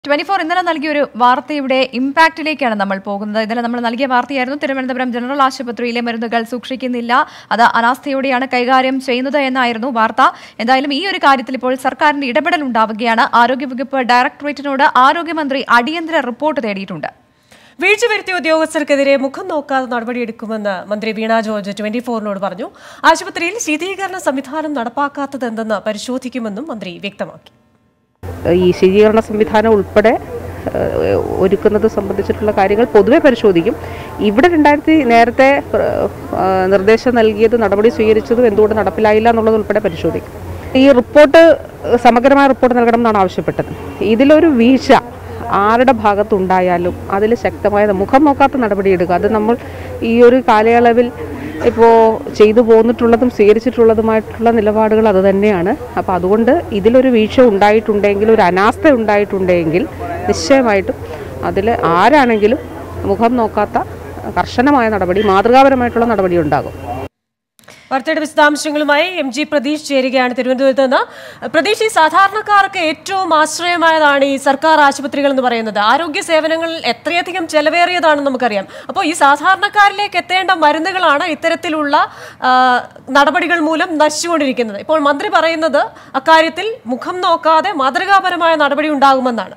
twenty four ഇന്നലെ നൽകിയ ഒരു വാർത്തയുടെ ഇമ്പാക്റ്റിലേക്കാണ് നമ്മൾ പോകുന്നത് ഇന്നലെ നമ്മൾ നൽകിയ വാർത്തയായിരുന്നു തിരുവനന്തപുരം ജനറൽ ആശുപത്രിയിലെ മരുന്നുകൾ സൂക്ഷിക്കുന്നില്ല അത് അനാസ്ഥയോടെയാണ് കൈകാര്യം ചെയ്യുന്നത് എന്നായിരുന്നു വാർത്ത എന്തായാലും ഈ ഒരു കാര്യത്തിൽ ഇപ്പോൾ സർക്കാരിന്റെ ഇടപെടൽ ഉണ്ടാവുകയാണ് ആരോഗ്യവകുപ്പ് ഡയറക്ടറേറ്റിനോട് ആരോഗ്യമന്ത്രി അടിയന്തര റിപ്പോർട്ട് തേടിയിട്ടുണ്ട് വീഴ്ച വരുത്തിയ ഉദ്യോഗസ്ഥർക്കെതിരെ മുഖം നോക്കാതെ നടപടിയെടുക്കുമെന്ന് മന്ത്രി വീണ ജോർജ് ട്വന്റി ഫോറിനോട് പറഞ്ഞു ആശുപത്രിയിൽ ശീതീകരണ സംവിധാനം നടപ്പാക്കാത്തതെന്തെന്ന് പരിശോധിക്കുമെന്നും മന്ത്രി വ്യക്തമാക്കി ഈ ശീതീകരണ സംവിധാനം ഉൾപ്പെടെ ഏഹ്, ഒരുക്കുന്നത് സംബന്ധിച്ചിട്ടുള്ള കാര്യങ്ങൾ പൊതുവെ പരിശോധിക്കും ഇവിടെ രണ്ടായിരത്തി നേരത്തെ ഏഹ്, നിർദ്ദേശം നൽകിയത് നടപടി സ്വീകരിച്ചതും എന്തുകൊണ്ട് നടപ്പിലായില്ല എന്നുള്ളത് ഉൾപ്പെടെ പരിശോധിക്കും ഈ റിപ്പോർട്ട് സമഗ്രമായ റിപ്പോർട്ട് നൽകണം എന്നാണ് ആവശ്യപ്പെട്ടത് ഇതിലൊരു വീഴ്ച ആരുടെ ഭാഗത്തുണ്ടായാലും അതിൽ ശക്തമായ മുഖം നോക്കാത്ത നടപടിയെടുക്കുക അത് നമ്മൾ ഈ ഒരു കാലയളവിൽ ഇപ്പോൾ ചെയ്തു പോന്നിട്ടുള്ളതും സ്വീകരിച്ചിട്ടുള്ളതുമായിട്ടുള്ള നിലപാടുകൾ അത് തന്നെയാണ് അപ്പോൾ അതുകൊണ്ട് ഇതിലൊരു വീഴ്ച ഉണ്ടായിട്ടുണ്ടെങ്കിൽ ഒരു അനാസ്ഥ ഉണ്ടായിട്ടുണ്ടെങ്കിൽ നിശ്ചയമായിട്ടും അതിൽ ആരാണെങ്കിലും മുഖം നോക്കാത്ത കർശനമായ നടപടി മാതൃകാപരമായിട്ടുള്ള നടപടി ഉണ്ടാകും വാർത്തയുടെ വിശദാംശങ്ങളുമായി എം ജി പ്രതീഷ് ചേരുകയാണ് തിരുവനന്തപുരത്ത് നിന്ന് പ്രതീഷ് ഈ സാധാരണക്കാർക്ക് ഏറ്റവും ആശ്രയമായതാണ് ഈ സർക്കാർ ആശുപത്രികൾ എന്ന് പറയുന്നത് ആരോഗ്യ സേവനങ്ങൾ എത്രയധികം ചെലവേറിയതാണെന്ന് നമുക്കറിയാം അപ്പോൾ ഈ സാധാരണക്കാരിലേക്ക് എത്തേണ്ട മരുന്നുകളാണ് ഇത്തരത്തിലുള്ള ആ, നടപടികൾ മൂലം നശിച്ചുകൊണ്ടിരിക്കുന്നത് ഇപ്പോൾ മന്ത്രി പറയുന്നത് അക്കാര്യത്തിൽ മുഖം നോക്കാതെ മാതൃകാപരമായ നടപടി ഉണ്ടാകുമെന്നാണ്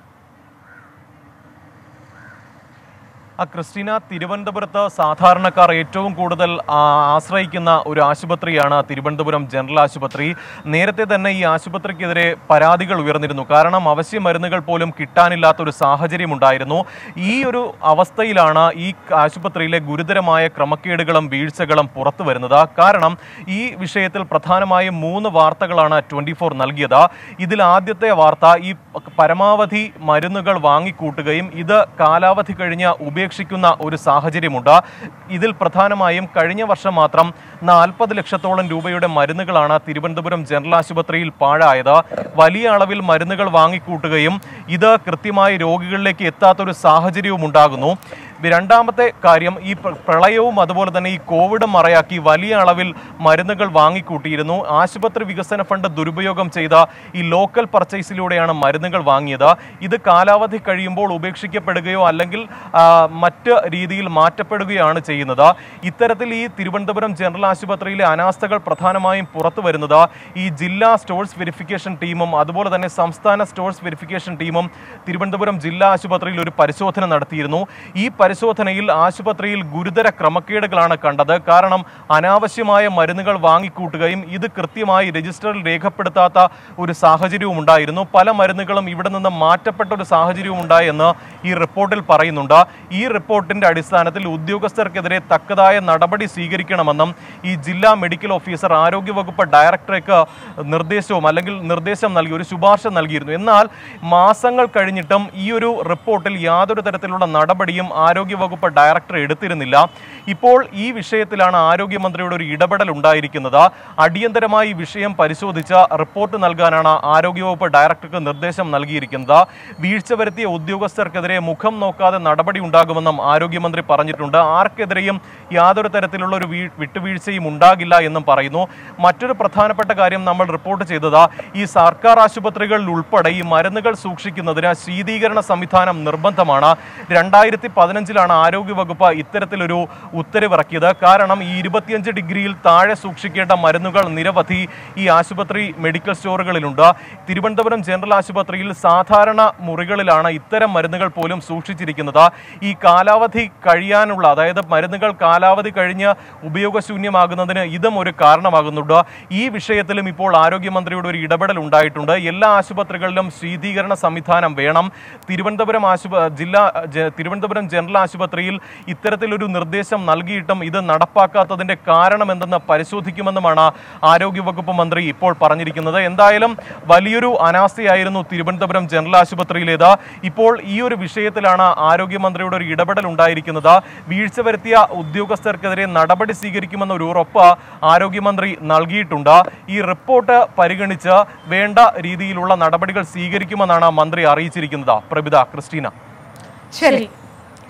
ആ ക്രിസ്റ്റീന തിരുവനന്തപുരത്ത് സാധാരണക്കാർ ഏറ്റവും കൂടുതൽ ആ, ആശ്രയിക്കുന്ന ഒരു ആശുപത്രിയാണ് തിരുവനന്തപുരം ജനറൽ ആശുപത്രി നേരത്തെ തന്നെ ഈ ആശുപത്രിക്കെതിരെ പരാതികൾ ഉയർന്നിരുന്നു കാരണം അവശ്യ മരുന്നുകൾ പോലും കിട്ടാനില്ലാത്ത ഒരു സാഹചര്യം ഉണ്ടായിരുന്നു ഈ ഒരു അവസ്ഥയിലാണ് ഈ ആശുപത്രിയിലെ ഗുരുതരമായ ക്രമക്കേടുകളും വീഴ്ചകളും പുറത്തു വരുന്നത് കാരണം ഈ വിഷയത്തിൽ പ്രധാനമായും മൂന്ന് വാർത്തകളാണ് ട്വന്റി ഫോർ നൽകിയത് ഇതിൽ ആദ്യത്തെ വാർത്ത ഈ പരമാവധി മരുന്നുകൾ വാങ്ങിക്കൂട്ടുകയും ഇത് കാലാവധി കഴിഞ്ഞ് ഉപേക്ഷിക്കുന്ന ഒരു സാഹചര്യമുണ്ട് ഇതിൽ പ്രധാനമായും കഴിഞ്ഞ വർഷം മാത്രം നാൽപ്പത് ലക്ഷത്തോളം രൂപയുടെ മരുന്നുകളാണ് തിരുവനന്തപുരം ജനറൽ ആശുപത്രിയിൽ പാഴായത് വലിയ അളവിൽ മരുന്നുകൾ വാങ്ങിക്കൂട്ടുകയും ഇത് കൃത്യമായി രോഗികളിലേക്ക് എത്താത്തൊരു സാഹചര്യവും ഉണ്ടാകുന്നു രണ്ടാമത്തെ കാര്യം ഈ പ്ര- പ്രളയവും അതുപോലെ തന്നെ ഈ കോവിഡ് മറയാക്കി വലിയ അളവിൽ മരുന്നുകൾ വാങ്ങിക്കൂട്ടിയിരുന്നു ആശുപത്രി വികസന ഫണ്ട് ദുരുപയോഗം ചെയ്ത ഈ ലോക്കൽ പർച്ചേസിലൂടെയാണ് മരുന്നുകൾ വാങ്ങിയത് ഇത് കാലാവധി കഴിയുമ്പോൾ ഉപേക്ഷിക്കപ്പെടുകയോ അല്ലെങ്കിൽ ആ, മറ്റ് രീതിയിൽ മാറ്റപ്പെടുകയാണ് ചെയ്യുന്നത് ഇത്തരത്തിൽ ഈ തിരുവനന്തപുരം ജനറൽ ആശുപത്രിയിലെ അനാസ്ഥകൾ പ്രധാനമായും പുറത്തു വരുന്നത് ഈ ജില്ലാ സ്റ്റോഴ്സ് വെരിഫിക്കേഷൻ ടീമും അതുപോലെ തന്നെ സംസ്ഥാന സ്റ്റോഴ്സ് വെരിഫിക്കേഷൻ ടീമും തിരുവനന്തപുരം ജില്ലാ ആശുപത്രിയിൽ ഒരു പരിശോധന നടത്തിയിരുന്നു ഈ പരിശോധനയിൽ ആശുപത്രിയിൽ ഗുരുതര ക്രമക്കേടുകളാണ് കണ്ടത് കാരണം അനാവശ്യമായ മരുന്നുകൾ വാങ്ങിക്കൂട്ടുകയും ഇത് കൃത്യമായി രജിസ്റ്ററിൽ രേഖപ്പെടുത്താത്ത ഒരു സാഹചര്യവും ഉണ്ടായിരുന്നു പല മരുന്നുകളും ഇവിടെ നിന്ന് മാറ്റപ്പെട്ട ഒരു സാഹചര്യവും ഉണ്ടായെന്ന് ഈ റിപ്പോർട്ടിൽ പറയുന്നുണ്ട് ഈ റിപ്പോർട്ടിന്റെ അടിസ്ഥാനത്തിൽ ഉദ്യോഗസ്ഥർക്കെതിരെ തക്കതായ നടപടി സ്വീകരിക്കണമെന്നും ഈ ജില്ലാ മെഡിക്കൽ ഓഫീസർ ആരോഗ്യവകുപ്പ് ഡയറക്ടർക്ക് നിർദ്ദേശവും അല്ലെങ്കിൽ നിർദ്ദേശം നൽകി ഒരു ശുപാർശ നൽകിയിരുന്നു എന്നാൽ മാസങ്ങൾ കഴിഞ്ഞിട്ടും ഈ ഒരു റിപ്പോർട്ടിൽ യാതൊരു തരത്തിലുള്ള നടപടിയും ആരോഗ്യവകുപ്പ് ഡയറക്ടർ എടുത്തിരുന്നില്ല ഇപ്പോൾ ഈ വിഷയത്തിലാണ് ആരോഗ്യമന്ത്രിയുടെ ഒരു ഇടപെടൽ ഉണ്ടായിരിക്കുന്നത് അടിയന്തരമായി ഈ വിഷയം പരിശോധിച്ച റിപ്പോർട്ട് നൽകാനാണ് ആരോഗ്യവകുപ്പ് ഡയറക്ടർക്ക് നിർദ്ദേശം നൽകിയിരിക്കുന്നത് വീഴ്ച വരുത്തിയ ഉദ്യോഗസ്ഥർക്കെതിരെ മുഖം നോക്കാതെ നടപടി ഉണ്ടാകുമെന്നും ആരോഗ്യമന്ത്രി പറഞ്ഞിട്ടുണ്ട് ആർക്കെതിരെയും യാതൊരു തരത്തിലുള്ള ഒരു വീ- വിട്ടുവീഴ്ചയും ഉണ്ടാകില്ല എന്നും പറയുന്നു മറ്റൊരു പ്രധാനപ്പെട്ട കാര്യം നമ്മൾ റിപ്പോർട്ട് ചെയ്തത് ഈ സർക്കാർ ആശുപത്രികളിൽ ഉൾപ്പെടെ ഈ മരുന്നുകൾ സൂക്ഷിക്കുന്നതിന് ശീതീകരണ സംവിധാനം നിർബന്ധമാണ് രണ്ടായിരത്തി പതിനഞ്ചിലാണ് ആരോഗ്യവകുപ്പ് ഇത്തരത്തിലൊരു ഉത്തരവിറക്കിയത് കാരണം ഈ ഇരുപത്തിയഞ്ച് ഡിഗ്രിയിൽ താഴെ സൂക്ഷിക്കേണ്ട മരുന്നുകൾ നിരവധി ഈ ആശുപത്രി മെഡിക്കൽ സ്റ്റോറുകളിലുണ്ട് തിരുവനന്തപുരം ജനറൽ ആശുപത്രിയിൽ സാധാരണ മുറികളിലാണ് ഇത്തരം മരുന്നുകൾ പോലും സൂക്ഷിച്ചിരിക്കുന്നത് ഈ കാലാവധി കഴിയാനുള്ള അതായത് മരുന്നുകൾ കാലാവധി കഴിഞ്ഞ് ഉപയോഗശൂന്യമാകുന്നതിന് ഇതും ഒരു കാരണമാകുന്നുണ്ട് ഈ വിഷയത്തിലും ഇപ്പോൾ ആരോഗ്യമന്ത്രിയുടെ ഒരു ഇടപെടൽ ഉണ്ടായിട്ടുണ്ട് എല്ലാ ആശുപത്രികളിലും ശീതീകരണ സംവിധാനം വേണം തിരുവനന്തപുരം ആശുപ ജില്ലാ ജ- തിരുവനന്തപുരം ജനറൽ ആശുപത്രിയിൽ ഇത്തരത്തിലൊരു നിർദ്ദേശം നൽകിയിട്ടും ഇത് നടപ്പാക്കാത്തതിന്റെ കാരണം എന്തെന്ന് പരിശോധിക്കുമെന്നുമാണ് ആരോഗ്യവകുപ്പ് മന്ത്രി ഇപ്പോൾ പറഞ്ഞിരിക്കുന്നത് എന്തായാലും വലിയൊരു അനാസ്ഥയായിരുന്നു തിരുവനന്തപുരം ജനറൽ ആശുപത്രിയിലേത് ഇപ്പോൾ ഈ ഒരു വിഷയത്തിലാണ് ആരോഗ്യമന്ത്രിയുടെ ഒരു ഇടപെടൽ ഉണ്ടായിരിക്കുന്നത് വീഴ്ച വരുത്തിയ ഉദ്യോഗസ്ഥർക്കെതിരെ നടപടി സ്വീകരിക്കുമെന്ന ഒരു ഉറപ്പ് ആരോഗ്യമന്ത്രി നൽകിയിട്ടുണ്ട് ഈ റിപ്പോർട്ട് പരിഗണിച്ച് വേണ്ട രീതിയിലുള്ള നടപടികൾ സ്വീകരിക്കുമെന്നാണ് മന്ത്രി അറിയിച്ചിരിക്കുന്നത് പ്രഭിത ക്രിസ്റ്റീന ശരി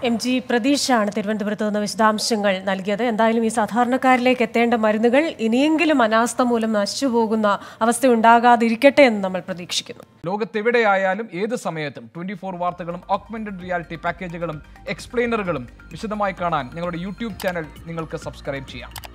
എം ജി പ്രതീഷാണ് തിരുവനന്തപുരത്ത് നിന്ന് വിശദാംശങ്ങൾ നൽകിയത് എന്തായാലും ഈ സാധാരണക്കാരിലേക്ക് എത്തേണ്ട മരുന്നുകൾ ഇനിയെങ്കിലും അനാസ്ഥ മൂലം നശിച്ചു പോകുന്ന അവസ്ഥ ഉണ്ടാകാതിരിക്കട്ടെ എന്ന് നമ്മൾ പ്രതീക്ഷിക്കുന്നു ലോകത്തെവിടെയായാലും ഏത് സമയത്തും ട്വന്റി ഫോർ വാർത്തകളും ഓഗ്മെന്റഡ് റിയാലിറ്റി പാക്കേജുകളും എക്സ്പ്ലെയിനറുകളും വിശദമായി കാണാൻ ഞങ്ങളുടെ യൂട്യൂബ് ചാനൽ നിങ്ങൾക്ക് സബ്സ്ക്രൈബ് ചെയ്യാം